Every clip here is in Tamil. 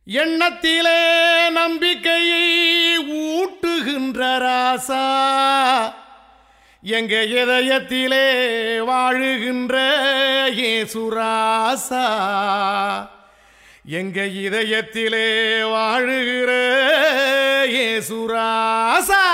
எண்ணத்திலே நம்பிக்கையை ஊட்டுகின்ற ராசா எங்க இதயத்திலே வாழுகின்ற ஏசுராசா எங்க இதயத்திலே வாழுகிற ஏசுராசா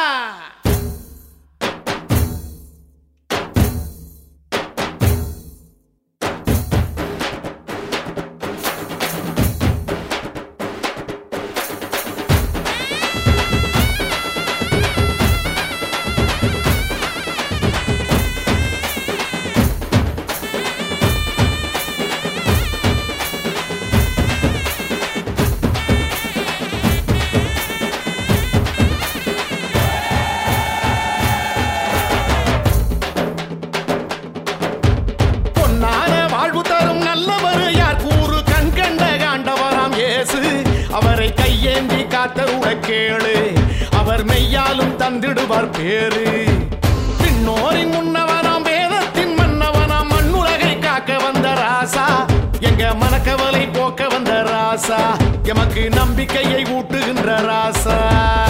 பொன்னான வாழ்வு தரும் நல்லவர் யார் கூறு கண் கண்ட காண்டவராம் இயேசு அவரை கையேந்தி காத்தருட கேளு அவர் மெய்யாலும் தந்திடுவார் பேரு பின்னோரின் முன்னவனாம் வேதத்தின் மன்னவனாம் மண்ணுலகை காக்க வந்த ராசா எங்க மனக்கவலை போக்க வந்த ராசா எமக்கு நம்பிக்கையை ஊட்டுகின்ற ராசா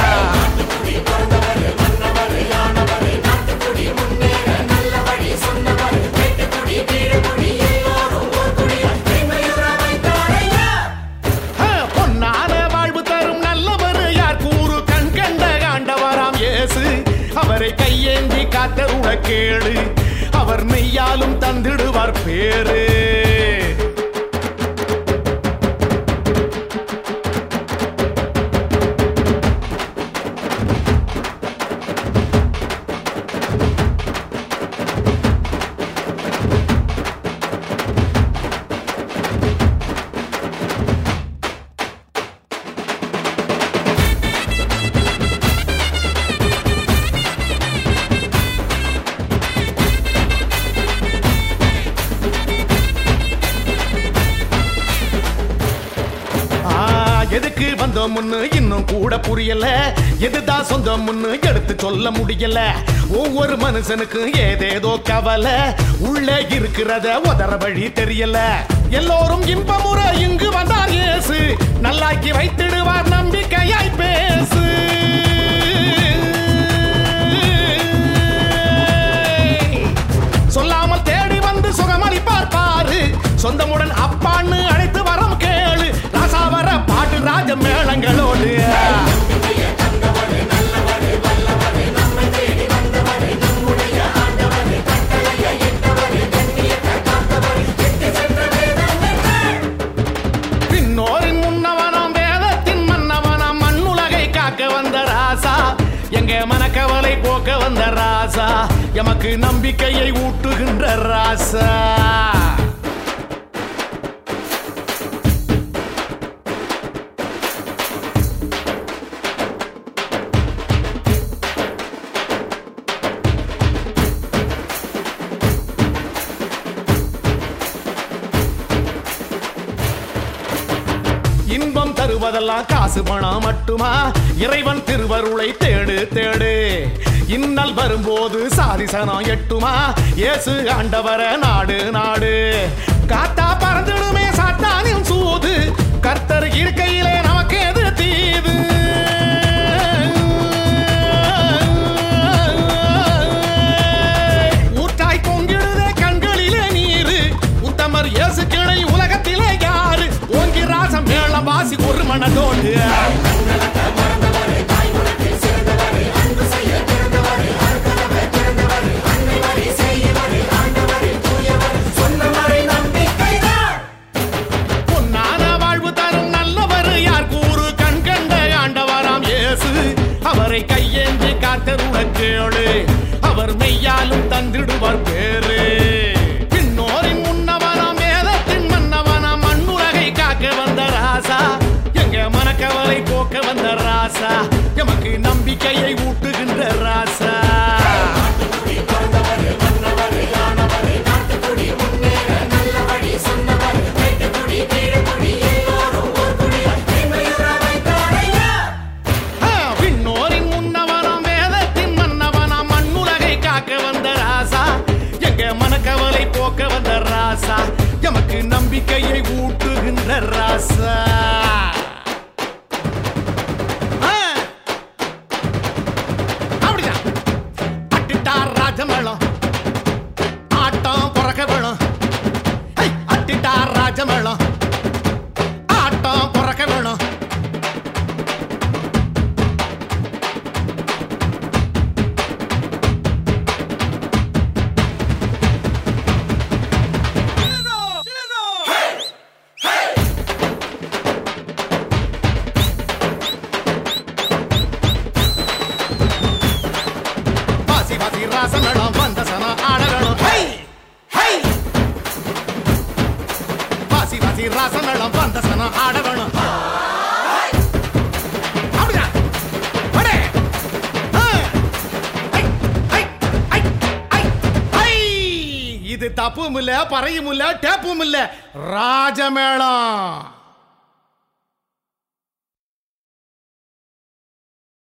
ஆ, பொன்னான வாழ்வு தரும் நல்லவர் யார் கூறு கண் கண்ட காண்டவராம் இயேசு அவரை கையேந்தி காத்தருட கேளு அவர் மெய்யாலும் தந்திடுவார் பேரு ஆ, எதுக்கு வந்தோம் முன்னு இன்னும் கூட புரியல எதுதான் சொந்தம் முன்னு எடுத்து சொல்ல முடியல ஒவ்வொரு மனுஷனுக்கும் ஏதேதோ கவலை உள்ளே இருக்கிறத உதற வழி தெரியல எல்லோரும் இன்பமுற இங்கு வந்தார் இயேசு நல்லாக்கி வைத்திடுவார் நம்பிக்கையாய் பேசு சொல்லாமல் தேடி வந்து சுகமளிப்பார் பாரு சொந்தமுடன் அப்பான்னு அழைத்து வரம் கேளு ராசா வர பாட்டு ராஜ மேளங்களோடு பின்னோரின் முன்னவனாம் வேதத்தின் மன்னவனாம் மண்ணுலகை காக்க வந்த ராசா எங்க மனக்கவலை போக்க வந்த ராசா எமக்கு நம்பிக்கையை ஊட்டுகின்ற ராசா இன்பம் தருவதெல்லாம் காசு பணம் மட்டுமா இறைவன் திருவருளை தேடு தேடு இன்னல் வரும்போது சாதிசனம் எட்டுமா இயேசு ஆண்டவர நாடு நாடு காத்தா பறந்துடுமே சாத்தானின் சூது கர்த்தர் இருக்கையிலே நமக்கு எது தீது ஊற்றாய் பொங்கிடுதே கண்களிலே நீரு உத்தமர் இயேசு கிளை உலகத்திலே யாரு ஓங்கி ராசம் மேளம் வாசி ஒரு மனதோடு பொன்னான வாழ்வு தரும் நல்லவர் யார் கூறு கண் கண்ட ஆண்டவராம் இயேசு அவரை கையேந்தி காத்தருட கேளு அவர் மெய்யாலும் தந்திடுவார் பேரு பின்னோரின் முன்னவனாம் வேதத்தின் மன்னவனாம் மண்ணுலகை காக்க வந்த ராசா எங்க மனக்கவலை போக்க வந்த ராசா எமக்கு நம்பிக்கையை ஊட்டுகின்ற ராசா ஆ, விண்ணோரின் முன்னவனாம் வேதத்தின் மன்னவனாம் மண்ணுலகை காக்க வந்த ராசா எங்க மனக்கவலை போக்க வந்த ராசா எமக்கு நம்பிக்கையை ஊட்டுகின்ற ராசா தப்பும் இல்ல பறையும் இல்ல டேப்பும் இல்ல ராஜமேளம்